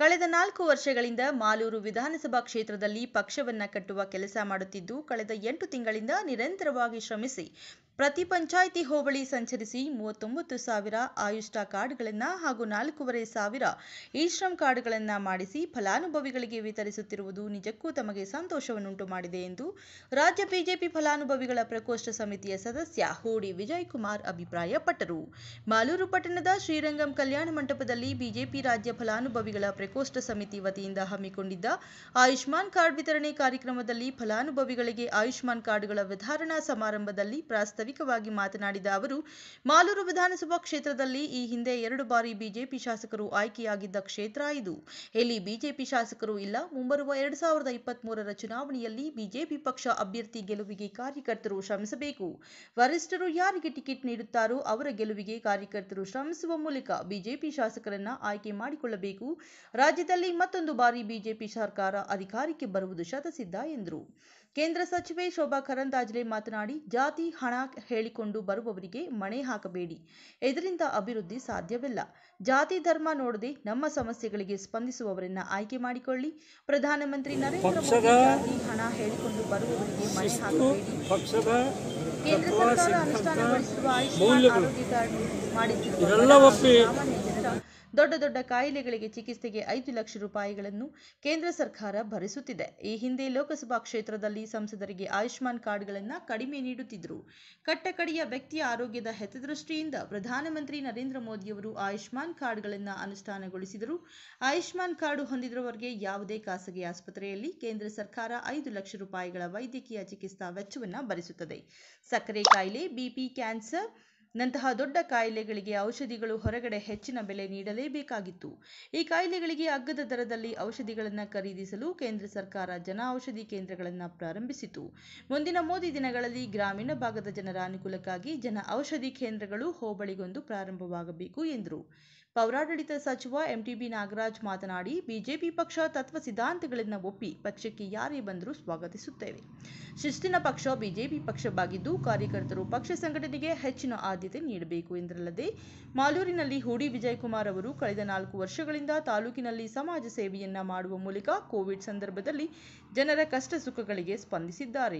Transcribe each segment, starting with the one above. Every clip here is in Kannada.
ಕಳೆದ ನಾಲ್ಕು ವರ್ಷಗಳಿಂದ ಮಾಲೂರು ವಿಧಾನಸಭಾ ಕ್ಷೇತ್ರದಲ್ಲಿ ಪಕ್ಷವನ್ನ ಕಟ್ಟುವ ಕೆಲಸ ಮಾಡುತ್ತಿದ್ದು ಕಳೆದ ಎಂಟು ತಿಂಗಳಿಂದ ನಿರಂತರವಾಗಿ ಶ್ರಮಿಸಿ ಪ್ರತಿ ಪಂಚಾಯಿತಿ ಹೋಬಳಿ ಸಂಚರಿಸಿ ಮೂವತ್ತೊಂಬತ್ತು ಸಾವಿರ ಆಯುಷ್ಟ ಕಾರ್ಡ್ಗಳನ್ನು ಹಾಗೂ ನಾಲ್ಕೂವರೆ ಸಾವಿರ ಇ ಶ್ರಮ್ ಕಾರ್ಡ್ಗಳನ್ನು ಮಾಡಿಸಿ ಫಲಾನುಭವಿಗಳಿಗೆ ವಿತರಿಸುತ್ತಿರುವುದು ನಿಜಕ್ಕೂ ತಮಗೆ ಸಂತೋಷವನ್ನುಂಟು ಮಾಡಿದೆ ಎಂದು ರಾಜ್ಯ ಬಿಜೆಪಿ ಫಲಾನುಭವಿಗಳ ಪ್ರಕೋಷ್ಠ ಸಮಿತಿಯ ಸದಸ್ಯ ಹೂಡಿ ವಿಜಯಕುಮಾರ್ ಅಭಿಪ್ರಾಯಪಟ್ಟರು ಮಾಲೂರು ಪಟ್ಟಣದ ಶ್ರೀರಂಗಂ ಕಲ್ಯಾಣ ಮಂಟಪದಲ್ಲಿ ಬಿಜೆಪಿ ರಾಜ್ಯ ಫಲಾನುಭವಿಗಳ ಪ್ರಕೋಷ್ಠ ಸಮಿತಿ ವತಿಯಿಂದ ಹಮ್ಮಿಕೊಂಡಿದ್ದ ಆಯುಷ್ಮಾನ್ ಕಾರ್ಡ್ ವಿತರಣೆ ಕಾರ್ಯಕ್ರಮದಲ್ಲಿ ಫಲಾನುಭವಿಗಳಿಗೆ ಆಯುಷ್ಮಾನ್ ಕಾರ್ಡ್ಗಳ ವಿತರಣಾ ಸಮಾರಂಭದಲ್ಲಿ ಪ್ರಾಸ್ತಾವಿಕವಾಗಿ ಮಾತನಾಡಿದ ಅವರು ಮಾಲೂರು ವಿಧಾನಸಭಾ ಕ್ಷೇತ್ರದಲ್ಲಿ ಈ ಹಿಂದೆ ಎರಡು ಬಾರಿ ಬಿಜೆಪಿ ಶಾಸಕರು ಆಯ್ಕೆಯಾಗಿದ್ದ ಕ್ಷೇತ್ರ ಇದು ಇಲ್ಲಿ ಬಿಜೆಪಿ ಶಾಸಕರು ಇಲ್ಲ ಮುಂಬರುವ ಎರಡ್ ಸಾವಿರದ ಇಪ್ಪತ್ಮೂರರ ಚುನಾವಣೆಯಲ್ಲಿ ಬಿಜೆಪಿ ಪಕ್ಷ ಅಭ್ಯರ್ಥಿ ಗೆಲುವಿಗೆ ಕಾರ್ಯಕರ್ತರು ಶ್ರಮಿಸಬೇಕು ವರಿಷ್ಠರು ಯಾರಿಗೆ ಟಿಕೆಟ್ ನೀಡುತ್ತಾರೋ ಅವರ ಗೆಲುವಿಗೆ ಕಾರ್ಯಕರ್ತರು ಶ್ರಮಿಸುವ ಮೂಲಕ ಬಿಜೆಪಿ ಶಾಸಕರನ್ನ ಆಯ್ಕೆ ಮಾಡಿಕೊಳ್ಳಬೇಕು ರಾಜ್ಯದಲ್ಲಿ ಮತ್ತೊಂದು ಬಾರಿ ಬಿಜೆಪಿ ಸರ್ಕಾರ ಅಧಿಕಾರಕ್ಕೆ ಬರುವುದು ಶತಸಿದ್ಧ ಎಂದರು ಕೇಂದ್ರ ಸಚಿವೆ ಶೋಭಾ ಕರಂದಾಜೆ ಮಾತನಾಡಿ ಜಾತಿ ಹಣ ಹೇಳಿಕೊಂಡು ಬರುವವರಿಗೆ ಮಣೆ ಹಾಕಬೇಡಿ ಇದರಿಂದ ಅಭಿವೃದ್ಧಿ ಸಾಧ್ಯವಿಲ್ಲ ಜಾತಿ ಧರ್ಮ ನೋಡದೆ ನಮ್ಮ ಸಮಸ್ಯೆಗಳಿಗೆ ಸ್ಪಂದಿಸುವವರನ್ನ ಆಯ್ಕೆ ಮಾಡಿಕೊಳ್ಳಿ ಪ್ರಧಾನಮಂತ್ರಿ ನರೇಂದ್ರ ಮೋದಿ ಜಾತಿ ಹಣ ಹೇಳಿಕೊಂಡು ಬರುವವರಿಗೆ ಮಣೆ ಹಾಕಬೇಡಿ ಪಕ್ಷದ ಕೇಂದ್ರ ಸರ್ಕಾರ ಅನುಷ್ಠಾನಗೊಳಿಸಿರುವ ಆಯುಷ್ಮಾನ್ ಆರೋಗ್ಯ ಕಾರ್ಡ್ ಮಾಡಿಸಿರುವ ಇದೆಲ್ಲ ಒಪ್ಪಿ ಸಾಮಾನ್ಯ ಜನರ ದೊಡ್ಡ ದೊಡ್ಡ ಕಾಯಿಲೆಗಳಿಗೆ ಚಿಕಿತ್ಸೆಗೆ ಐದು ಲಕ್ಷ ರೂಪಾಯಿಗಳನ್ನು ಕೇಂದ್ರ ಸರ್ಕಾರ ಭರಿಸುತ್ತಿದೆ ಈ ಹಿಂದೆ ಲೋಕಸಭಾ ಕ್ಷೇತ್ರದಲ್ಲಿ ಸಂಸದರಿಗೆ ಆಯುಷ್ಮಾನ್ ಕಾರ್ಡ್ಗಳನ್ನು ಕಡಿಮೆ ನೀಡುತ್ತಿದ್ದರು ಕಟ್ಟಕಡೆಯ ವ್ಯಕ್ತಿಯ ಆರೋಗ್ಯದ ಹಿತದೃಷ್ಟಿಯಿಂದ ಪ್ರಧಾನಮಂತ್ರಿ ನರೇಂದ್ರ ಮೋದಿಯವರು ಆಯುಷ್ಮಾನ್ ಕಾರ್ಡ್ಗಳನ್ನು ಅನುಷ್ಠಾನಗೊಳಿಸಿದರು ಆಯುಷ್ಮಾನ್ ಕಾರ್ಡ್ ಹೊಂದಿರುವವರಿಗೆ ಯಾವುದೇ ಖಾಸಗಿ ಆಸ್ಪತ್ರೆಯಲ್ಲಿ ಕೇಂದ್ರ ಸರ್ಕಾರ ಐದು ಲಕ್ಷ ರೂಪಾಯಿಗಳ ವೈದ್ಯಕೀಯ ಚಿಕಿತ್ಸಾ ವೆಚ್ಚವನ್ನು ಭರಿಸುತ್ತದೆ ಸಕ್ಕರೆ ಕಾಯಿಲೆ ಬಿಪಿ ಕ್ಯಾನ್ಸರ್ ನಂತಹ ದೊಡ್ಡ ಕಾಯಿಲೆಗಳಿಗೆ ಔಷಧಿಗಳು ಹೊರಗಡೆ ಹೆಚ್ಚಿನ ಬೆಲೆ ನೀಡಲೇಬೇಕಾಗಿತ್ತು ಈ ಕಾಯಿಲೆಗಳಿಗೆ ಅಗ್ಗದ ದರದಲ್ಲಿ ಔಷಧಿಗಳನ್ನು ಖರೀದಿಸಲು ಕೇಂದ್ರ ಸರ್ಕಾರ ಜನ ಔಷಧಿ ಕೇಂದ್ರಗಳನ್ನು ಪ್ರಾರಂಭಿಸಿತು ಮುಂದಿನ ಮೋದಿ ದಿನಗಳಲ್ಲಿ ಗ್ರಾಮೀಣ ಭಾಗದ ಜನರ ಅನುಕೂಲಕ್ಕಾಗಿ ಜನ ಔಷಧಿ ಕೇಂದ್ರಗಳು ಹೋಬಳಿಗೊಂದು ಪ್ರಾರಂಭವಾಗಬೇಕು ಎಂದರು ಪೌರಾಡಳಿತ ಸಚಿವ ಎಂಟಿಬಿ ನಾಗರಾಜ್ ಮಾತನಾಡಿ ಬಿಜೆಪಿ ಪಕ್ಷ ತತ್ವ ಸಿದ್ಧಾಂತಗಳನ್ನು ಒಪ್ಪಿ ಪಕ್ಷಕ್ಕೆ ಯಾರೇ ಬಂದರೂ ಸ್ವಾಗತಿಸುತ್ತೇವೆ ಶಿಸ್ತಿನ ಪಕ್ಷ ಬಿಜೆಪಿ ಪಕ್ಷವಾಗಿದ್ದು ಕಾರ್ಯಕರ್ತರು ಪಕ್ಷ ಸಂಘಟನೆಗೆ ಹೆಚ್ಚಿನ ಆದ್ಯತೆ ನೀಡಬೇಕು ಎಂದರಲ್ಲದೆ ಮಾಲೂರಿನಲ್ಲಿ ಹೂಡಿ ವಿಜಯಕುಮಾರ್ ಅವರು ಕಳೆದ ನಾಲ್ಕು ವರ್ಷಗಳಿಂದ ತಾಲೂಕಿನಲ್ಲಿ ಸಮಾಜ ಸೇವೆಯನ್ನ ಮಾಡುವ ಮೂಲಕ ಕೋವಿಡ್ ಸಂದರ್ಭದಲ್ಲಿ ಜನರ ಕಷ್ಟ ಸುಖಗಳಿಗೆ ಸ್ಪಂದಿಸಿದ್ದಾರೆ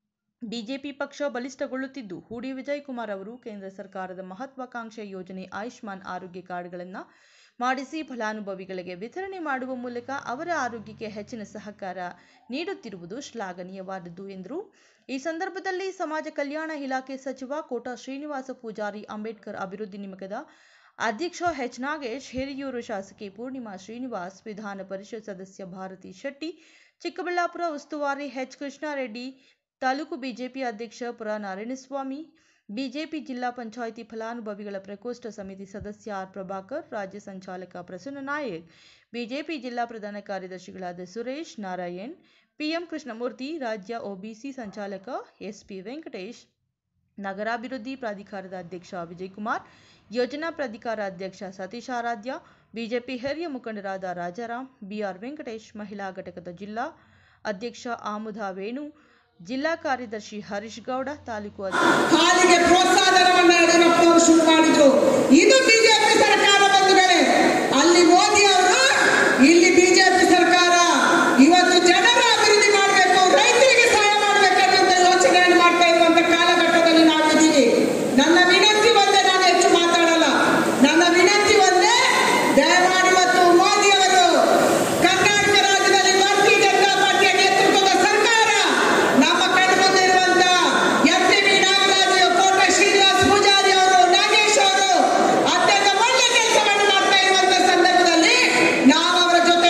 ಬಿಜೆಪಿ ಪಕ್ಷ ಬಲಿಷ್ಠಗೊಳ್ಳುತ್ತಿದ್ದು ಹೂಡಿ ವಿಜಯಕುಮಾರ್ ಅವರು ಕೇಂದ್ರ ಸರ್ಕಾರದ ಮಹತ್ವಾಕಾಂಕ್ಷೆ ಯೋಜನೆ ಆಯುಷ್ಮಾನ್ ಆರೋಗ್ಯ ಕಾರ್ಡ್ಗಳನ್ನು ಮಾಡಿಸಿ ಫಲಾನುಭವಿಗಳಿಗೆ ವಿತರಣೆ ಮಾಡುವ ಮೂಲಕ ಅವರ ಆರೋಗ್ಯಕ್ಕೆ ಹೆಚ್ಚಿನ ಸಹಕಾರ ನೀಡುತ್ತಿರುವುದು ಶ್ಲಾಘನೀಯವಾದದ್ದು ಎಂದರು ಈ ಸಂದರ್ಭದಲ್ಲಿ ಸಮಾಜ ಕಲ್ಯಾಣ ಇಲಾಖೆ ಸಚಿವ ಕೋಟಾ ಶ್ರೀನಿವಾಸ ಪೂಜಾರಿ ಅಂಬೇಡ್ಕರ್ ಅಭಿವೃದ್ಧಿ ನಿಗಮದ ಅಧ್ಯಕ್ಷ ಎಚ್ ನಾಗೇಶ್ ಹಿರಿಯೂರು ಶಾಸಕಿ ಪೂರ್ಣಿಮಾ ಶ್ರೀನಿವಾಸ್ ವಿಧಾನ ಪರಿಷತ್ ಸದಸ್ಯ ಭಾರತಿ ಶೆಟ್ಟಿ ಚಿಕ್ಕಬಳ್ಳಾಪುರ ಉಸ್ತುವಾರಿ ಎಚ್ ಕೃಷ್ಣಾರೆಡ್ಡಿ ತಾಲೂಕು ಬಿಜೆಪಿ ಅಧ್ಯಕ್ಷ ಪುರ ನಾರಾಯಣಸ್ವಾಮಿ ಬಿಜೆಪಿ ಜಿಲ್ಲಾ ಪಂಚಾಯಿತಿ ಫಲಾನುಭವಿಗಳ ಪ್ರಕೋಷ್ಠ ಸಮಿತಿ ಸದಸ್ಯ ಆರ್ ಪ್ರಭಾಕರ್ ರಾಜ್ಯ ಸಂಚಾಲಕ ಪ್ರಸನ್ನ ನಾಯಕ್ ಬಿಜೆಪಿ ಜಿಲ್ಲಾ ಪ್ರಧಾನ ಕಾರ್ಯದರ್ಶಿಗಳಾದ ಸುರೇಶ್ ನಾರಾಯಣ್ ಪಿಎಂ ಕೃಷ್ಣಮೂರ್ತಿ ರಾಜ್ಯ ಒಬಿಸಿ ಸಂಚಾಲಕ ಎಸ್ಪಿ ವೆಂಕಟೇಶ್ ನಗರಾಭಿವೃದ್ಧಿ ಪ್ರಾಧಿಕಾರದ ಅಧ್ಯಕ್ಷ ವಿಜಯಕುಮಾರ್ ಯೋಜನಾ ಪ್ರಾಧಿಕಾರ ಅಧ್ಯಕ್ಷ ಸತೀಶ್ ಆರಾಧ್ಯ ಬಿಜೆಪಿ ಹಿರಿಯ ಮುಖಂಡರಾದ ರಾಜಾರಾಮ್ ಬಿಆರ್ ವೆಂಕಟೇಶ್ ಮಹಿಳಾ ಘಟಕದ ಜಿಲ್ಲಾ ಅಧ್ಯಕ್ಷ ಆಮುದಾ ವೇಣು ಜಿಲ್ಲಾ ಕಾರ್ಯದರ್ಶಿ ಹರೀಶ್ ಗೌಡ ತಾಲೂಕು ಅಧ್ಯಕ್ಷ ಹಾಲಿಗೆ ಪ್ರೋತ್ಸಾಹಧನವನ್ನ ಯಡಿಯೂರಪ್ಪನವರು ಶುರು ಮಾಡಿದ್ರು ಇದು ಬಿಜೆಪಿ ಸರ್ಕಾರ ಬಂಧುಗಳೇ ಅಲ್ಲಿ ಮೋದಿ ಅವರು ಇಲ್ಲಿ ಬಿಜೆಪಿ ಸರ್ಕಾರ ಇವತ್ತು ಜನರ ಅಭಿವೃದ್ಧಿ ಮಾಡಬೇಕು ರೈತರಿಗೆ ಸಹಾಯ ಮಾಡಬೇಕನ್ನುವಂತ ಯೋಚನೆಯನ್ನು ಮಾಡ್ತಾ ಇರುವಂತ ಕಾಲಘಟ್ಟದಲ್ಲಿ ನಾವಿದ್ದೀವಿ ನನ್ನ ವಿನಂತಿ ಒಂದೇ ನಾನು ಹೆಚ್ಚು ಮಾತಾಡಲ್ಲ ನನ್ನ ವಿನಂತಿ ಒಂದೇ ದಯಮಾಡಿ ಇವತ್ತು ಮೋದಿ ಅವರು ಕರ್ನಾಟಕ ರಾಜ್ಯದಲ್ಲಿ ಭಾರತೀಯ ಜನತಾ ಪಾರ್ಟಿಯ ನೇತೃತ್ವದ ಸರ್ಕಾರ ನಮ್ಮ ಕಣ್ಣು ಮುಂದೆ ಇರುವಂತ M P V Nagaraju Kota Srinivas Poojary ಅವರು ನಾಗೇಶ್ ಅವರು ಅತ್ಯಂತ ಒಳ್ಳೆ ಕೆಲಸವನ್ನು ಮಾಡ್ತಾ ಇರುವಂತ ಸಂದರ್ಭದಲ್ಲಿ ನಾವು ಅವರ ಜೊತೆ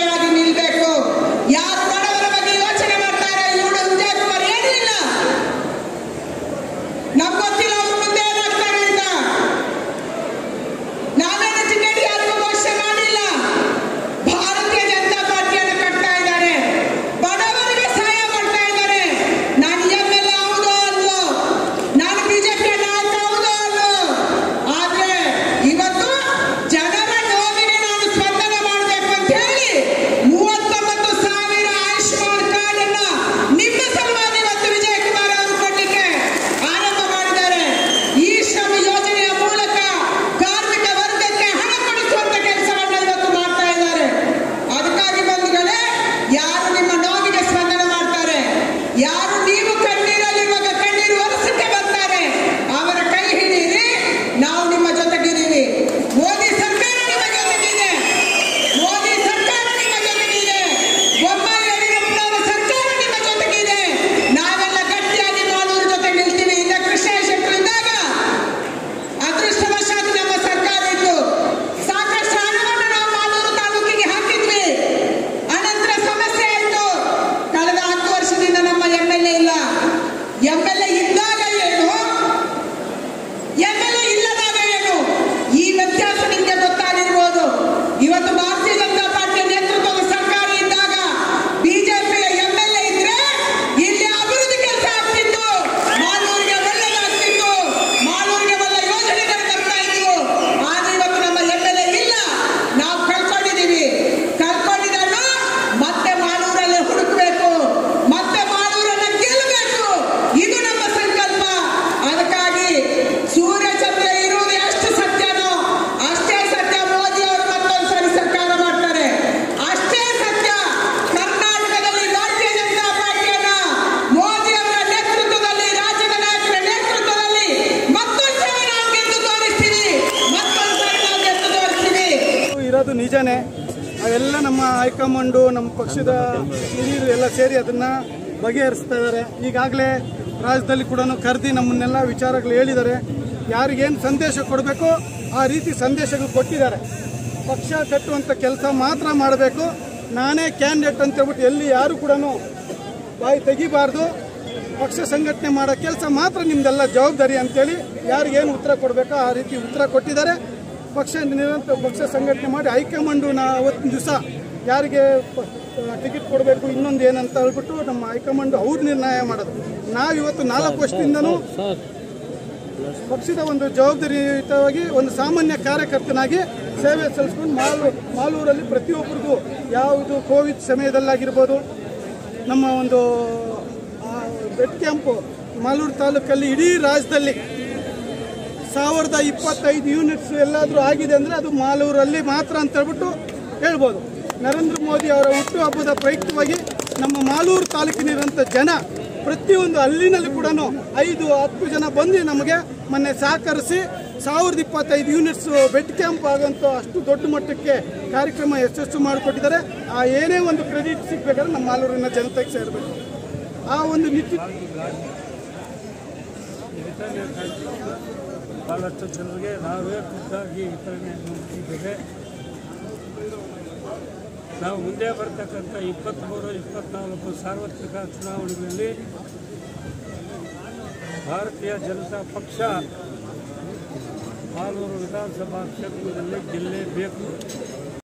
ವಿಭಜನೆ ಅವೆಲ್ಲ ನಮ್ಮ ಹೈಕಮಾಂಡು ನಮ್ಮ ಪಕ್ಷದ ಹಿರಿಯರು ಎಲ್ಲ ಸೇರಿ ಅದನ್ನು ಬಗೆಹರಿಸ್ತಾ ಇದ್ದಾರೆ ಈಗಾಗಲೇ ರಾಜ್ಯದಲ್ಲಿ ಕೂಡ ಕರೆದಿ ನಮ್ಮನ್ನೆಲ್ಲ ವಿಚಾರಗಳು ಹೇಳಿದ್ದಾರೆ ಯಾರಿಗೇನು ಸಂದೇಶ ಕೊಡಬೇಕು ಆ ರೀತಿ ಸಂದೇಶಗಳು ಕೊಟ್ಟಿದ್ದಾರೆ ಪಕ್ಷ ಕಟ್ಟುವಂಥ ಕೆಲಸ ಮಾತ್ರ ಮಾಡಬೇಕು ನಾನೇ ಕ್ಯಾಂಡಿಡೇಟ್ ಅಂತ ಹೇಳ್ಬಿಟ್ಟು ಎಲ್ಲಿ ಯಾರು ಕೂಡ ಬಾಯಿ ತೆಗಿಬಾರ್ದು ಪಕ್ಷ ಸಂಘಟನೆ ಮಾಡೋ ಕೆಲಸ ಮಾತ್ರ ನಿಮ್ದೆಲ್ಲ ಜವಾಬ್ದಾರಿ ಅಂತೇಳಿ ಯಾರಿಗೇನು ಉತ್ತರ ಕೊಡಬೇಕೋ ಆ ರೀತಿ ಉತ್ತರ ಕೊಟ್ಟಿದ್ದಾರೆ ಪಕ್ಷ ನಿರಂತರ ಪಕ್ಷ ಸಂಘಟನೆ ಮಾಡಿ ಹೈಕಮಾಂಡು ನಾ ಅವತ್ತಿನ ದಿವಸ ಯಾರಿಗೆ ಪ- ಟಿಕೆಟ್ ಕೊಡಬೇಕು ಇನ್ನೊಂದು ಏನಂತ ಹೇಳ್ಬಿಟ್ಟು ನಮ್ಮ ಹೈಕಮಾಂಡು ಅವ್ರು ನಿರ್ಣಯ ಮಾಡೋದು ನಾವಿವತ್ತು ನಾಲ್ಕು ವರ್ಷದಿಂದನೂ ಪಕ್ಷದ ಒಂದು ಜವಾಬ್ದಾರಿಯುತವಾಗಿ ಒಂದು ಸಾಮಾನ್ಯ ಕಾರ್ಯಕರ್ತನಾಗಿ ಸೇವೆ ಸಲ್ಲಿಸ್ಕೊಂಡು ಮಾಲು ಮಾಲೂರಲ್ಲಿ ಪ್ರತಿಯೊಬ್ಬರಿಗೂ ಯಾವುದು ಕೋವಿಡ್ ಸಮಯದಲ್ಲಾಗಿರ್ಬೋದು ನಮ್ಮ ಒಂದು ಆ, ಬೆಡ್ ಕ್ಯಾಂಪು ಮಾಲೂರು ತಾಲೂಕಲ್ಲಿ ಇಡೀ ರಾಜ್ಯದಲ್ಲಿ ಸಾವಿರದ ಇಪ್ಪತ್ತೈದು ಯೂನಿಟ್ಸ್ ಎಲ್ಲಾದರೂ ಆಗಿದೆ ಅಂದರೆ ಅದು ಮಾಲೂರಲ್ಲಿ ಮಾತ್ರ ಅಂತ ಹೇಳ್ಬಿಟ್ಟು ಹೇಳ್ಬೋದು ನರೇಂದ್ರ ಮೋದಿ ಅವರ ಹುಟ್ಟುಹಬ್ಬದ ಪ್ರಯುಕ್ತವಾಗಿ ನಮ್ಮ ಮಾಲೂರು ತಾಲೂಕಿನಿರುವಂಥ ಜನ ಪ್ರತಿಯೊಂದು ಹಳ್ಳಿನಲ್ಲಿ ಕೂಡ ಐದು ಹತ್ತು ಜನ ಬಂದು ನಮಗೆ ಮೊನ್ನೆ ಸಹಕರಿಸಿ ಸಾವಿರದ ಇಪ್ಪತ್ತೈದು ಯೂನಿಟ್ಸ್ ಬೆಡ್ ಕ್ಯಾಂಪ್ ಆಗೋಂಥ ಅಷ್ಟು ದೊಡ್ಡ ಮಟ್ಟಕ್ಕೆ ಕಾರ್ಯಕ್ರಮ ಯಶಸ್ಸು ಮಾಡಿಕೊಟ್ಟಿದ್ದಾರೆ ಆ ಏನೇ ಒಂದು ಕ್ರೆಡಿಟ್ ಸಿಗಬೇಕಾದ್ರೆ ನಮ್ಮ ಮಾಲೂರಿನ ಜನತೆಗೆ ಸೇರಬೇಕು ಆ ಒಂದು ನಿತ್ಯ ಭಾಳಷ್ಟು ಜನರಿಗೆ ನಾವೇ ಖುದ್ದಾಗಿ ವಿತರಣೆಯನ್ನು ಮಾಡಿದ್ದೇವೆ ನಾವು ಮುಂದೆ ಬರ್ತಕ್ಕಂಥ ಇಪ್ಪತ್ತ್ಮೂರು ಇಪ್ಪತ್ನಾಲ್ಕು ಸಾರ್ವತ್ರಿಕ ಚುನಾವಣೆಗಳಲ್ಲಿ ಭಾರತೀಯ ಜನತಾ ಪಕ್ಷ ಹಾಲೂರು ವಿಧಾನಸಭಾ ಕ್ಷೇತ್ರದಲ್ಲಿ ಗೆಲ್ಲೇಬೇಕು